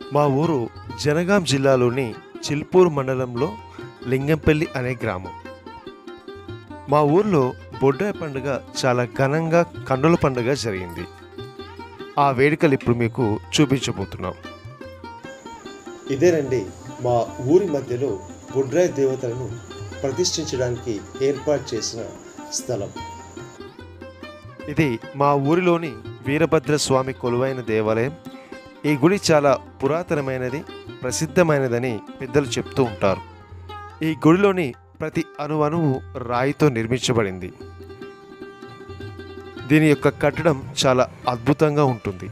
మా ఊరు జనగాం జిల్లాలోని చిల్పూర్ మండలంలో లింగంపల్లి అనే గ్రామం మా ఊర్లో బొడ్రాయి పండుగ చాలా ఘనంగా కన్నుల పండుగ జరిగింది ఆ వేడుకలు ఇప్పుడు మీకు చూపించబోతున్నాం ఇదేనండి మా ఊరి మధ్యలో బొడ్రాయి దేవతలను ప్రతిష్ఠించడానికి ఏర్పాటు చేసిన స్థలం ఇది మా ఊరిలోని వీరభద్ర స్వామి కొలువైన దేవాలయం ఈ గుడి చాలా పురాతనమైనది ప్రసిద్ధమైనదని పెద్దలు చెప్తూ ఉంటారు ఈ గుడిలోని ప్రతి అణువణువు రాయితో నిర్మించబడింది దీని యొక్క కట్టడం చాలా అద్భుతంగా ఉంటుంది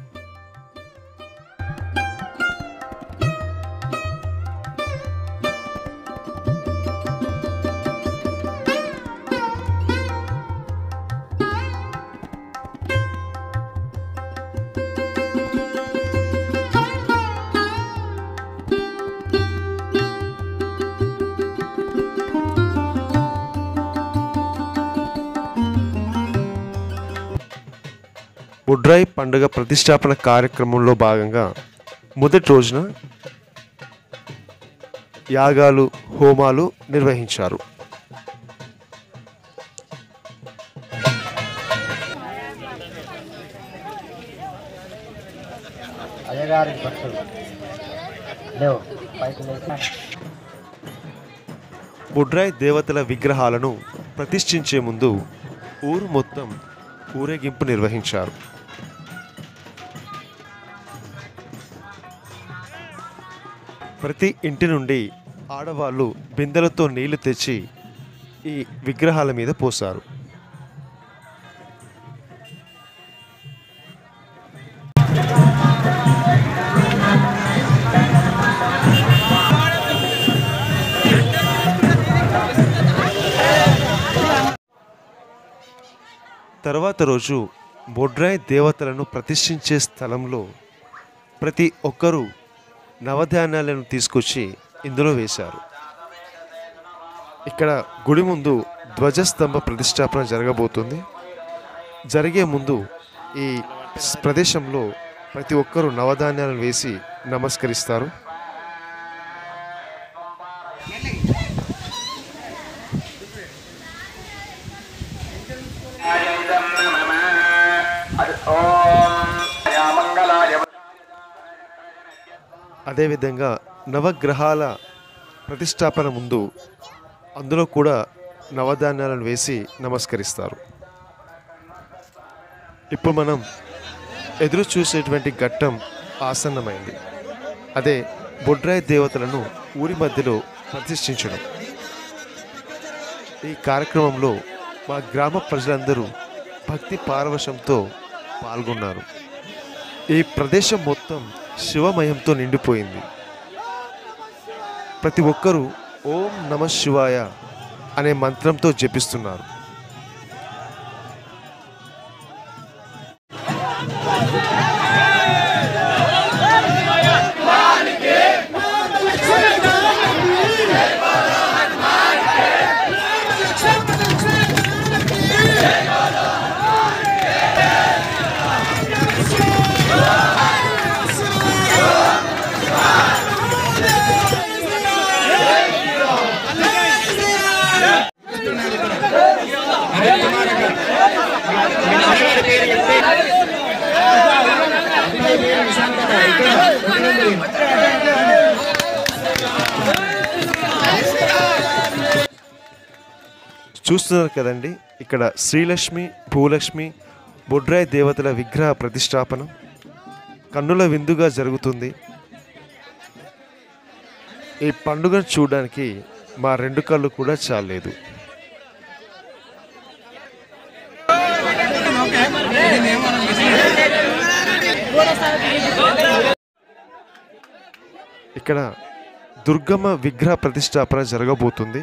బుడ్రాయి పండుగ ప్రతిష్టాపన కార్యక్రమంలో భాగంగా మొదటి రోజున యాగాలు హోమాలు నిర్వహించారు అయ్యగారి భక్తులు లేవు పైకి లేక బుడ్రాయి దేవతల విగ్రహాలను ప్రతిష్ఠించే ముందు ఊరు మొత్తం ఊరేగింపు నిర్వహించారు ప్రతి ఇంటి నుండి ఆడవాళ్ళు బిందెలతో నీళ్లు తెచ్చి ఈ విగ్రహాల మీద పోశారు తర్వాత రోజు బొడ్రాయి దేవతలను ప్రతిష్ఠించే స్థలంలో ప్రతి ఒక్కరూ నవధాన్యాలను తీసుకొచ్చి ఇందులో వేశారు ఇక్కడ గుడి ముందు ధ్వజస్తంభ ప్రతిష్టాపన జరగబోతుంది జరిగే ముందు ఈ స్- ప్రదేశంలో ప్రతి ఒక్కరూ నవధాన్యాలను వేసి నమస్కరిస్తారు అదేవిధంగా నవగ్రహాల ప్రతిష్టాపన ముందు అందులో కూడా నవధాన్యాలను వేసి నమస్కరిస్తారు ఇప్పుడు మనం ఎదురు చూసేటువంటి ఘట్టం ఆసన్నమైంది అదే బొడ్రాయి దేవతలను ఊరి మధ్యలో ప్రతిష్ఠించడం ఈ కార్యక్రమంలో మా గ్రామ ప్రజలందరూ భక్తి పారవశంతో పాల్గొన్నారు ఈ ప్రదేశం మొత్తం శివమయంతో నిండిపోయింది ప్రతి ఒక్కరూ ఓం నమ శివాయ అనే మంత్రంతో జపిస్తున్నారు చూస్తున్నారు కదండి ఇక్కడ శ్రీలక్ష్మి భూలక్ష్మి బొడ్రాయి దేవతల విగ్రహ ప్రతిష్టాపన కన్నుల విందుగా జరుగుతుంది ఈ పండుగను చూడడానికి మా రెండు కళ్ళు కూడా చాలేదు ఇక్కడ దుర్గమ్మ విగ్రహ ప్రతిష్టాపన జరగబోతుంది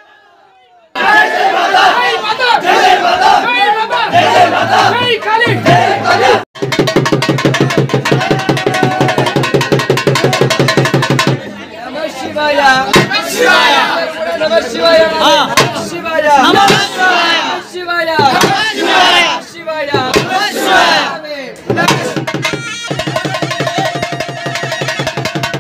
నమ శివాయ శివాయ నమ శివాయ శివాయ నమ శివాయ శివాయ శివాయ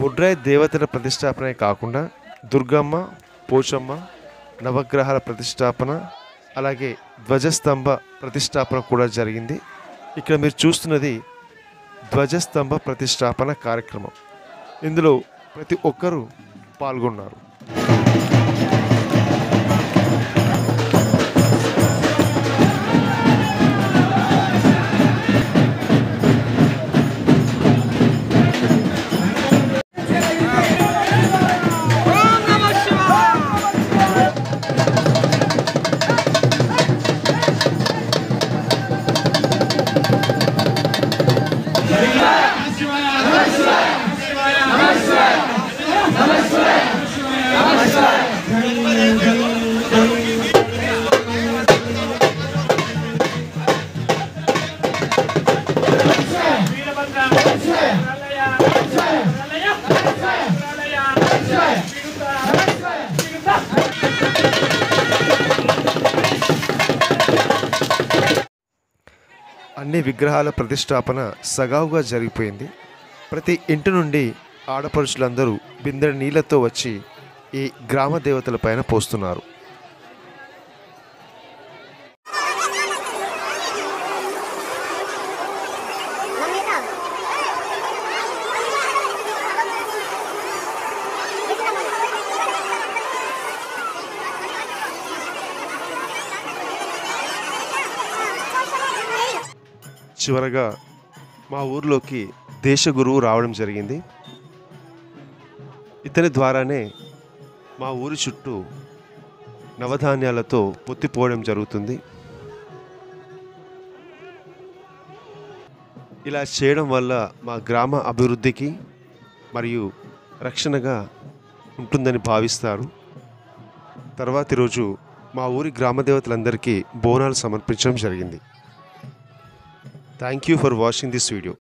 బొడ్రాయి దేవతల ప్రతిష్టాపనే కాకుండా దుర్గమ్మ పోచమ్మ నవగ్రహాల ప్రతిష్టాపన అలాగే ధ్వజస్తంభ ప్రతిష్టాపన కూడా జరిగింది ఇక్కడ మీరు చూస్తున్నది ధ్వజస్తంభ ప్రతిష్టాపన కార్యక్రమం ఇందులో ప్రతి ఒక్కరూ పాల్గొన్నారు అన్ని విగ్రహాల ప్రతిష్టాపన సగావుగా జరిగిపోయింది ప్రతి ఇంటి నుండి ఆడపడుచులందరూ బిందె నీళ్లతో వచ్చి ఈ గ్రామ దేవతల పైన పోస్తున్నారు చివరగా మా ఊర్లోకి దేశగురువు రావడం జరిగింది ఇతని ద్వారానే మా ఊరి చుట్టూ నవధాన్యాలతో పొత్తిపోవడం జరుగుతుంది ఇలా చేయడం వల్ల మా గ్రామ అభివృద్ధికి మరియు రక్షణగా ఉంటుందని భావిస్తారు తర్వాతి రోజు మా ఊరి గ్రామ దేవతలందరికీ బోనాలు సమర్పించడం జరిగింది thank you for watching this video